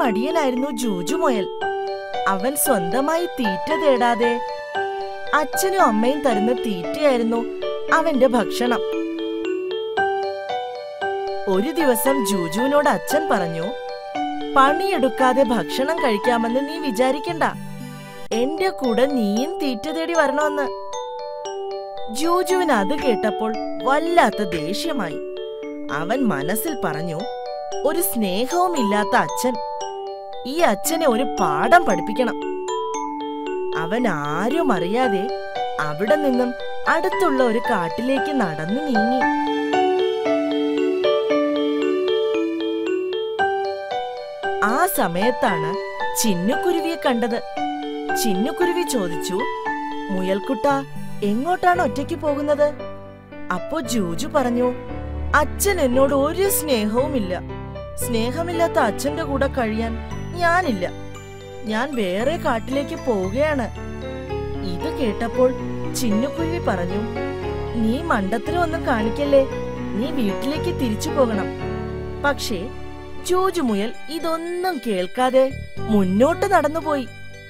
മടിയനായിരുന്നു ജൂജുമുയൽ അവൻ സ്വന്തമായി തീറ്റ തേടാതെ അച്ഛനും അമ്മയും തരുന്ന തീറ്റയായിരുന്നു അവന്റെ ഭക്ഷണം ഒരു ദിവസം ജൂജുവിനോട് അച്ഛൻ പറഞ്ഞു പണിയെടുക്കാതെ ഭക്ഷണം കഴിക്കാമെന്ന് നീ വിചാരിക്കണ്ട എന്റെ കൂടെ നീയും തീറ്റ തേടി വരണമെന്ന് ജൂജുവിന് അത് കേട്ടപ്പോൾ വല്ലാത്ത ദേഷ്യമായി അവൻ മനസ്സിൽ പറഞ്ഞു ഒരു സ്നേഹവുമില്ലാത്ത അച്ഛൻ ഈ അച്ഛനെ ഒരു പാഠം പഠിപ്പിക്കണം അവൻ ആരും അറിയാതെ അവിടെ നിന്നും അടുത്തുള്ള ഒരു കാട്ടിലേക്ക് നടന്നു നീങ്ങി ആ സമയത്താണ് ചിന്നുകുരുവിയെ കണ്ടത് ചിന്നുകുരുവി ചോദിച്ചു മുയൽക്കുട്ട എങ്ങോട്ടാണ് ഒറ്റയ്ക്ക് പോകുന്നത് അപ്പോ ജൂജു പറഞ്ഞു അച്ഛൻ എന്നോട് ഒരു സ്നേഹവുമില്ല സ്നേഹമില്ലാത്ത അച്ഛന്റെ കൂടെ കഴിയാൻ ഞാനില്ല ഞാൻ വേറെ കാട്ടിലേക്ക് പോവുകയാണ് ഇത് കേട്ടപ്പോൾ ചിന്നുകുരുവി പറഞ്ഞു നീ മണ്ടത്തരമൊന്നും കാണിക്കല്ലേ നീ വീട്ടിലേക്ക് തിരിച്ചു പോകണം പക്ഷേ ജൂജുമുയൽ ഇതൊന്നും കേൾക്കാതെ മുന്നോട്ട് നടന്നുപോയി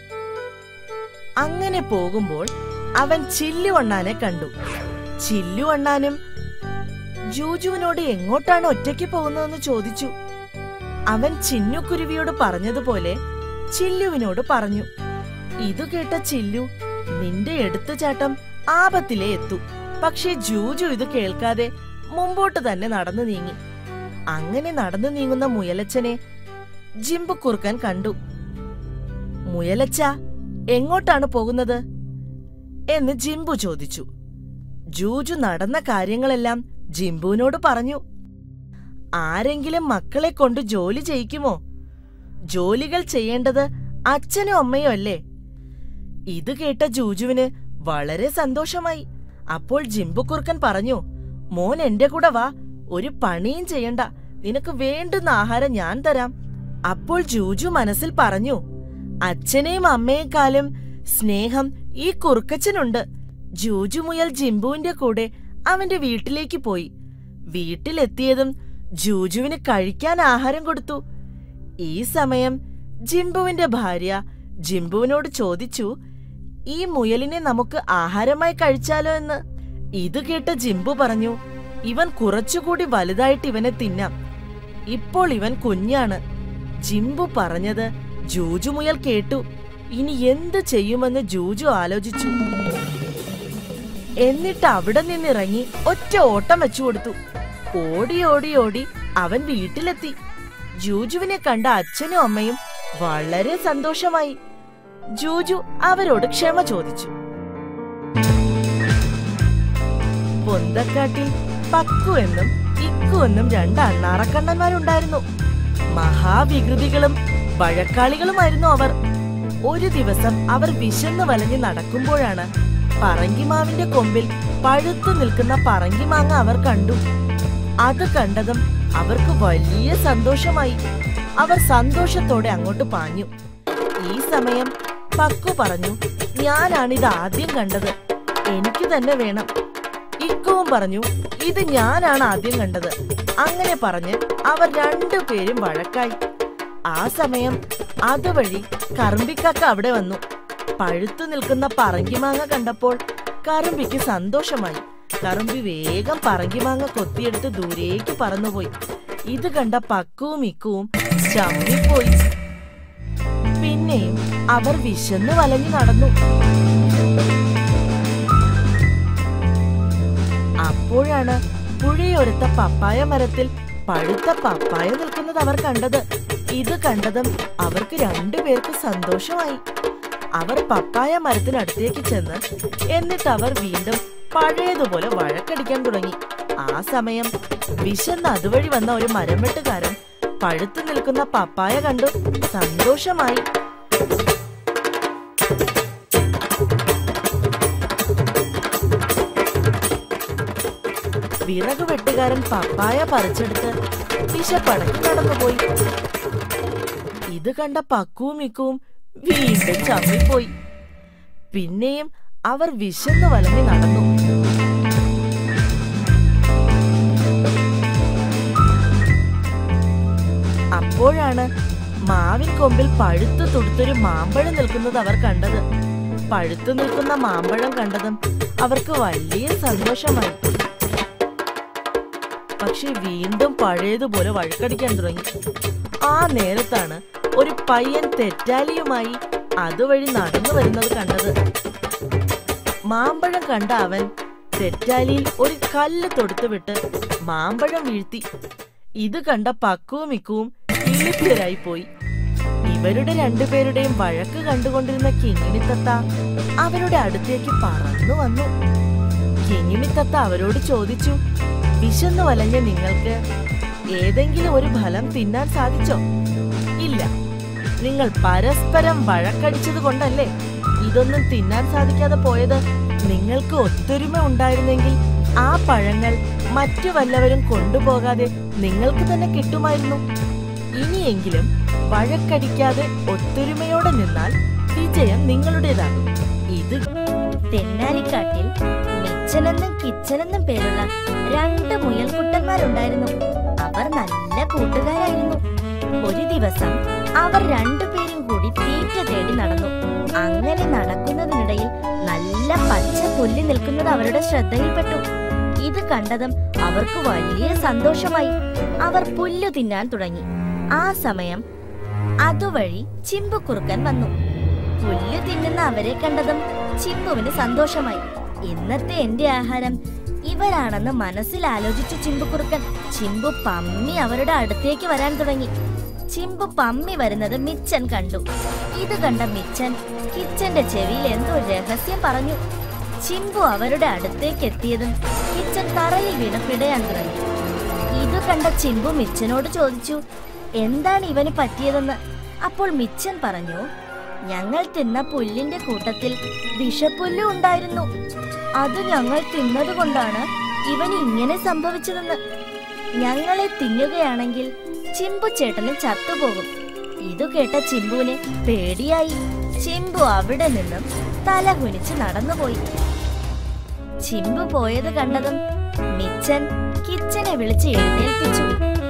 അങ്ങനെ പോകുമ്പോൾ അവൻ ചില്ലുവണ്ണാനെ കണ്ടു ചില്ലുവണ്ണാനും ജൂജുവിനോട് എങ്ങോട്ടാണ് ഒറ്റയ്ക്ക് പോകുന്നതെന്ന് ചോദിച്ചു അവൻ ചിന്നുകുരുവിയോട് പറഞ്ഞതുപോലെ ചില്ലുവിനോട് പറഞ്ഞു ഇതു കേട്ട ചില്ലു നിന്റെ എടുത്തുചാട്ടം ആപത്തിലേ എത്തു പക്ഷേ ജൂജു ഇത് കേൾക്കാതെ മുമ്പോട്ട് തന്നെ നടന്നു നീങ്ങി അങ്ങനെ നടന്നു നീങ്ങുന്ന മുയലച്ചനെ ജിമ്പു കുറുക്കൻ കണ്ടു മുയലച്ച എങ്ങോട്ടാണ് പോകുന്നത് എന്ന് ജിംബു ചോദിച്ചു ജൂജു നടന്ന കാര്യങ്ങളെല്ലാം ജിംബുവിനോട് പറഞ്ഞു ആരെങ്കിലും മക്കളെ കൊണ്ട് ജോലി ചെയ്യിക്കുമോ ജോലികൾ ചെയ്യേണ്ടത് അച്ഛനും അമ്മയും അല്ലേ ഇത് കേട്ട ജൂജുവിന് വളരെ സന്തോഷമായി അപ്പോൾ ജിംബുക്കുറുക്കൻ പറഞ്ഞു മോൻ എന്റെ കൂടെ വാ ഒരു പണിയും ചെയ്യണ്ട നിനക്ക് വേണ്ടുന്ന ആഹാരം ഞാൻ തരാം അപ്പോൾ ജൂജു മനസ്സിൽ പറഞ്ഞു അച്ഛനെയും അമ്മയെക്കാളും സ്നേഹം ഈ കുറുക്കച്ചനുണ്ട് ജൂജു മുയൽ ജിംബുവിന്റെ കൂടെ അവന്റെ വീട്ടിലേക്ക് പോയി വീട്ടിലെത്തിയതും ജൂജുവിന് കഴിക്കാൻ ആഹാരം കൊടുത്തു ഈ സമയം ജിംബുവിന്റെ ഭാര്യ ജിംബുവിനോട് ചോദിച്ചു ഈ മുയലിനെ നമുക്ക് ആഹാരമായി കഴിച്ചാലോ എന്ന് ഇത് കേട്ട ജിംബു പറഞ്ഞു ഇവൻ കുറച്ചുകൂടി വലുതായിട്ട് ഇവനെ തിന്നാം ഇപ്പോൾ ഇവൻ കുഞ്ഞാണ് ജിംബു പറഞ്ഞത് ജൂജു മുയൽ കേട്ടു ഇനി എന്ത് ചെയ്യുമെന്ന് ജൂജു ആലോചിച്ചു എന്നിട്ട് അവിടെ നിന്നിറങ്ങി ഒറ്റ ഓട്ടം വെച്ചു കൊടുത്തു ഓടി ഓടി ഓടി അവൻ വീട്ടിലെത്തി ജൂജുവിനെ കണ്ട അച്ഛനും അമ്മയും വളരെ സന്തോഷമായി ജൂജു അവരോട് ക്ഷമ ചോദിച്ചു പൊന്തക്കാട്ടിൽ പക്കു എന്നും ഇക്കു എന്നും രണ്ട് അണ്ണാറക്കണ്ണന്മാരുണ്ടായിരുന്നു മഹാവികൃതികളും വഴക്കാളികളുമായിരുന്നു അവർ ഒരു ദിവസം അവർ വിശന്ന് വലഞ്ഞ് നടക്കുമ്പോഴാണ് പറങ്കിമാവിന്റെ കൊമ്പിൽ പഴുത്തു നിൽക്കുന്ന പറങ്കിമാങ്ങ അവർ കണ്ടു അത് കണ്ടതും അവർക്ക് വലിയ സന്തോഷമായി അവർ സന്തോഷത്തോടെ അങ്ങോട്ട് പാഞ്ഞു ഈ സമയം പക്കു പറഞ്ഞു ഞാനാണിത് ആദ്യം കണ്ടത് എനിക്ക് തന്നെ വേണം ഇക്കവും പറഞ്ഞു ഇത് ഞാനാണ് ആദ്യം കണ്ടത് അങ്ങനെ പറഞ്ഞ് അവർ രണ്ടുപേരും വഴക്കായി ആ സമയം അതുവഴി കറുമ്പിക്കാക്ക അവിടെ വന്നു പഴുത്തു നിൽക്കുന്ന പറങ്കിമാങ്ങ കണ്ടപ്പോൾ കറുമ്പിക്ക് സന്തോഷമായി കറുമ്പി വേഗം പറങ്കിമാങ്ങ കൊത്തിയെടുത്ത് ദൂരേക്ക് പറന്നുപോയി ഇത് കണ്ട പക്കുവും ഇക്കുവും ചമ്മിപ്പോയി പിന്നെയും അവർ വിശന്നു വലഞ്ഞു നടന്നു അപ്പോഴാണ് പുഴയൊരുത്ത പപ്പായ മരത്തിൽ പഴുത്ത പപ്പായ നിൽക്കുന്നത് അവർ കണ്ടത് ഇത് കണ്ടതും അവർക്ക് രണ്ടുപേർക്ക് സന്തോഷമായി അവർ പപ്പായ മരത്തിനടുത്തേക്ക് ചെന്ന് എന്നിട്ട് അവർ വീണ്ടും പഴയതുപോലെ വഴക്കടിക്കാൻ തുടങ്ങി ആ സമയം വിശന്ന് അതുവഴി വന്ന ഒരു മരംവെട്ടുകാരൻ പഴുത്തു നിൽക്കുന്ന പപ്പായ കണ്ടു സന്തോഷമായി വിറക് വെട്ടുകാരൻ പപ്പായ പറിച്ചെടുത്ത് വിശപ്പടക്കി നടന്നുപോയി ഇത് കണ്ട പക്കുവും മിക്കുവും വീണ്ടും ചമ്മിപ്പോയി പിന്നെയും അവർ വിശന്നു വലഞ്ഞു നടന്നു അപ്പോഴാണ് മാവിൻ കൊമ്പിൽ പഴുത്തു തുടുത്തൊരു മാമ്പഴം നിൽക്കുന്നത് അവർ കണ്ടത് പഴുത്തു നിൽക്കുന്ന മാമ്പഴം കണ്ടതും അവർക്ക് വലിയ സന്തോഷമായി പക്ഷെ വീണ്ടും പഴയതുപോലെ വഴക്കടിക്കാൻ തുടങ്ങി ആ നേരത്താണ് ഒരു പയ്യൻ തെറ്റാലിയുമായി അതുവഴി നടന്നു വരുന്നത് കണ്ടത് മാമ്പഴം കണ്ട അവൻ തെറ്റാലിയിൽ ഒരു കല്ല് തൊടുത്തു വിട്ട് മാമ്പഴം വീഴ്ത്തി ഇത് കണ്ട പക്കുവും മിക്കുവും കിളിപ്പിരായി പോയി ഇവരുടെ രണ്ടുപേരുടെയും വഴക്ക് കണ്ടുകൊണ്ടിരുന്ന കിങ്ങിണിത്തത്ത അവരുടെ അടുത്തേക്ക് പറന്നു വന്നു കിങ്ങിണിത്തത്ത അവരോട് ചോദിച്ചു വിശന്നു വലഞ്ഞ നിങ്ങൾക്ക് ഏതെങ്കിലും ഒരു ഫലം തിന്നാൻ സാധിച്ചോ ഇല്ല നിങ്ങൾ പരസ്പരം വഴക്കടിച്ചത് കൊണ്ടല്ലേ ഇതൊന്നും തിന്നാൻ സാധിക്കാതെ പോയത് നിങ്ങൾക്ക് ഒത്തൊരുമ ഉണ്ടായിരുന്നെങ്കിൽ ആ പഴങ്ങൾ മറ്റു വല്ലവരും കൊണ്ടുപോകാതെ നിങ്ങൾക്ക് തന്നെ കിട്ടുമായിരുന്നു ഇനിയെങ്കിലും വഴക്കടിക്കാതെ ഒത്തൊരുമയോടെ നിന്നാൽ വിജയം നിങ്ങളുടേതാകും ഇത് തെന്നാലിക്കാട്ടിൽ മിച്ചനെന്നും കിച്ചനെന്നും പേരുള്ള രണ്ട് മുയൽക്കുട്ടന്മാരുണ്ടായിരുന്നു അവർ നല്ല കൂട്ടുകാരായിരുന്നു ഒരു ദിവസം അവർ രണ്ടുപേരും കൂടി തീറ്റ തേടി നടന്നു അങ്ങനെ നടക്കുന്നതിനിടയിൽ നല്ല പച്ച പുല്ല് നിൽക്കുന്നത് അവരുടെ ശ്രദ്ധയിൽപ്പെട്ടു ഇത് കണ്ടതും അവർക്ക് വലിയ സന്തോഷമായി അവർ പുല്ല് തിന്നാൻ തുടങ്ങി ആ സമയം അതുവഴി ചിമ്പുക്കുറുക്കൻ വന്നു പുല്ല് തിന്നുന്ന അവരെ കണ്ടതും ചിമ്പുവിന് സന്തോഷമായി ഇന്നത്തെ എന്റെ ആഹാരം ഇവരാണെന്ന് മനസ്സിൽ ആലോചിച്ചു ചിമ്പുക്കുറുക്കൻ ചിമ്പു പമ്മി അവരുടെ അടുത്തേക്ക് വരാൻ തുടങ്ങി ചിമ്പു പമ്മി വരുന്നത് മിച്ചൻ കണ്ടു ഇത് കണ്ട മിച്ചൻ കിച്ചന്റെ ചെവിയിൽ എന്തോ രഹസ്യം പറഞ്ഞു ചിമ്പു അവരുടെ അടുത്തേക്ക് എത്തിയതും കിച്ചൻ തറയിൽ വീണ് പിടയാൻ തുടങ്ങി ഇത് കണ്ട ചിമ്പു മിച്ചനോട് ചോദിച്ചു എന്താണ് ഇവന് പറ്റിയതെന്ന് അപ്പോൾ മിച്ചൻ പറഞ്ഞു ഞങ്ങൾ തിന്ന പുല്ലിന്റെ കൂട്ടത്തിൽ വിഷപ്പുല്ലും ഉണ്ടായിരുന്നു അത് ഞങ്ങൾ തിന്നത് കൊണ്ടാണ് ഇവന് ഇങ്ങനെ സംഭവിച്ചതെന്ന് ഞങ്ങളെ തിന്നുകയാണെങ്കിൽ ചിമ്പു ചേട്ടന് ചത്തുപോകും ഇതു കേട്ട ചിമ്പുവിന് പേടിയായി ചിമ്പു അവിടെ നിന്നും തല കുനിച്ച് നടന്നുപോയി ചിമ്പു പോയത് കണ്ടതും മിച്ചൻ കിച്ചനെ വിളിച്ച് എഴുന്നേൽപ്പിച്ചു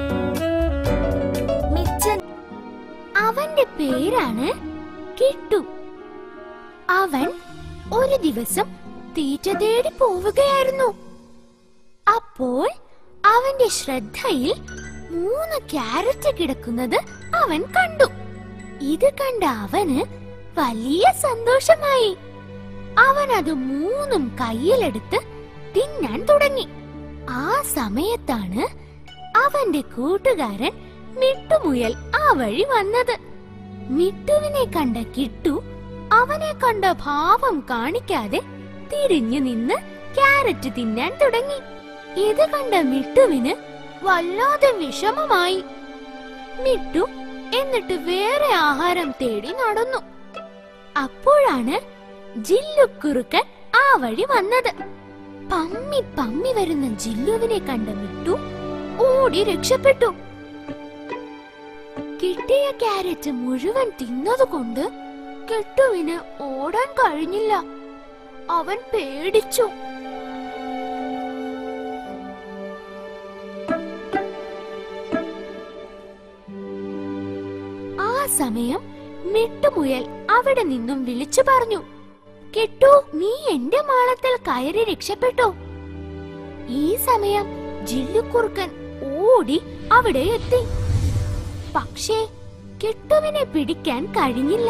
മിച്ചൻ അവന്റെ പേരാണ് കിട്ടു അവൻ ഒരു ദിവസം തീറ്റ തേടി പോവുകയായിരുന്നു അപ്പോൾ അവന്റെ ശ്രദ്ധയിൽ മൂന്ന് ക്യാരറ്റ് കിടക്കുന്നത് അവൻ കണ്ടു ഇത് കണ്ട അവന് വലിയ സന്തോഷമായി അവൻ അത് മൂന്നും കയ്യിലെടുത്ത് തിന്നാൻ തുടങ്ങി ആ സമയത്താണ് അവന്റെ കൂട്ടുകാരൻ മിട്ടുമുയൽ ആ വഴി വന്നത് മിട്ടുവിനെ കണ്ട കിട്ടു അവനെ കണ്ട ഭാവം കാണിക്കാതെ തിരിഞ്ഞു നിന്ന് ക്യാരറ്റ് തിന്നാൻ തുടങ്ങി ഇത് കണ്ട മിട്ടുവിന് വല്ലാതെ വിഷമമായി മിട്ടു എന്നിട്ട് വേറെ ആഹാരം തേടി നടന്നു അപ്പോഴാണ് ജില്ലുക്കുറുക്കൻ ആ വഴി വന്നത് പമ്മി പമ്മി വരുന്ന ജില്ലുവിനെ കണ്ട മിട്ടു ഓടി രക്ഷപ്പെട്ടു കിട്ടിയ ക്യാരറ്റ് മുഴുവൻ തിന്നതുകൊണ്ട് കിട്ടുവിന് ഓടാൻ കഴിഞ്ഞില്ല അവൻ പേടിച്ചു ആ സമയം മിട്ടുമുയൽ അവിടെ നിന്നും വിളിച്ചു പറഞ്ഞു കിട്ടു നീ എന്റെ മാളത്തിൽ കയറി രക്ഷപ്പെട്ടോ ഈ സമയം ജില്ലുക്കുറുക്കൻ ഓടി അവിടെ എത്തി പക്ഷേ കിട്ടുവിനെ പിടിക്കാൻ കഴിഞ്ഞില്ല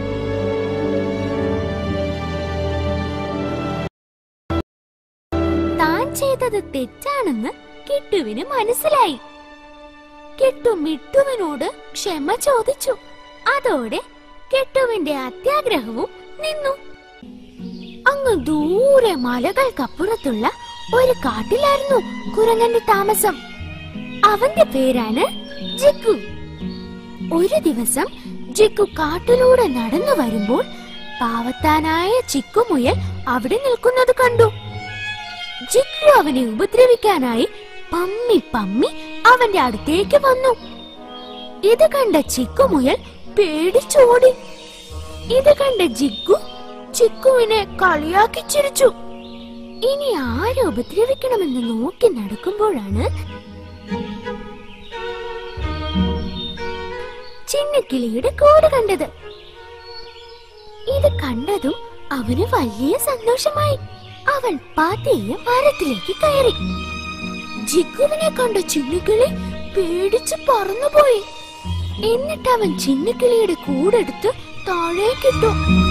താൻ ചെയ്തത് തെറ്റാണെന്ന് കിട്ടുവിന് മനസ്സിലായി കിട്ടു മിട്ടുവിനോട് ക്ഷമ ചോദിച്ചു അതോടെ കെട്ടുവിന്റെ അത്യാഗ്രഹവും നിന്നു അങ്ങ് ദൂരെ മലകൾക്കപ്പുറത്തുള്ള ഒരു കാട്ടിലായിരുന്നു കുരങ്ങന്റെ താമസം അവന്റെ പേരാണ് ജിക്കു ഒരു ദിവസം ജിക്കു കാട്ടിലൂടെ നടന്നു വരുമ്പോൾ പാവത്താനായ ചിക്കുമുയൽ അവിടെ നിൽക്കുന്നത് കണ്ടു ജിക്കു അവനെ ഉപദ്രവിക്കാനായി പമ്മി പമ്മി അവന്റെ അടുത്തേക്ക് വന്നു ഇത് കണ്ട ചിക്കുമുയൽ പേടിച്ചോടി ഇത് കണ്ട ജിക്കു ചിക്കുവിനെ കളിയാക്കി ചിരിച്ചു ഇനി ആരെ ഉപദ്രവിക്കണമെന്ന് നോക്കി നടക്കുമ്പോഴാണ് ചിന്നക്കിളിയുടെ കൂട് കണ്ടത് ഇത് കണ്ടതും അവന് വലിയ സന്തോഷമായി അവൻ പതിയെ മരത്തിലേക്ക് കയറി ജിഗുവിനെ കണ്ട ചിന്നുകിളി പേടിച്ച് പറന്നുപോയി എന്നിട്ട് അവൻ ചിന്നുകിളിയുടെ കൂടെടുത്ത് താഴേക്കിട്ടു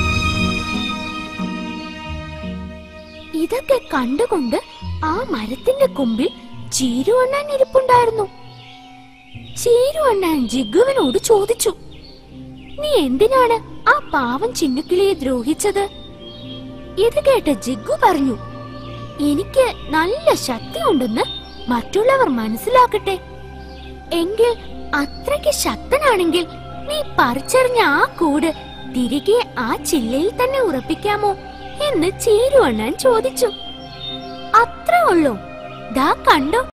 ഇതൊക്കെ കണ്ടുകൊണ്ട് ആ മരത്തിന്റെ കൊമ്പിൽ ചീരു അണ്ണാൻ ഇരിപ്പുണ്ടായിരുന്നു ചീരു അണ്ണാൻ ജിഗുവിനോട് ചോദിച്ചു നീ എന്തിനാണ് ആ പാവം ചിന്നുക്കിളിയെ ദ്രോഹിച്ചത് ഇത് കേട്ട ജിഗു പറഞ്ഞു എനിക്ക് നല്ല ശക്തിയുണ്ടെന്ന് മറ്റുള്ളവർ മനസ്സിലാക്കട്ടെ എങ്കിൽ അത്രയ്ക്ക് ശക്തനാണെങ്കിൽ നീ പറിച്ചെറിഞ്ഞ ആ കൂട് തിരികെ ആ ചില്ലയിൽ തന്നെ ഉറപ്പിക്കാമോ എന്ന് ചീരു അണ്ണാൻ ചോദിച്ചു അത്രേ ഉള്ളൂ ദാ കണ്ടോ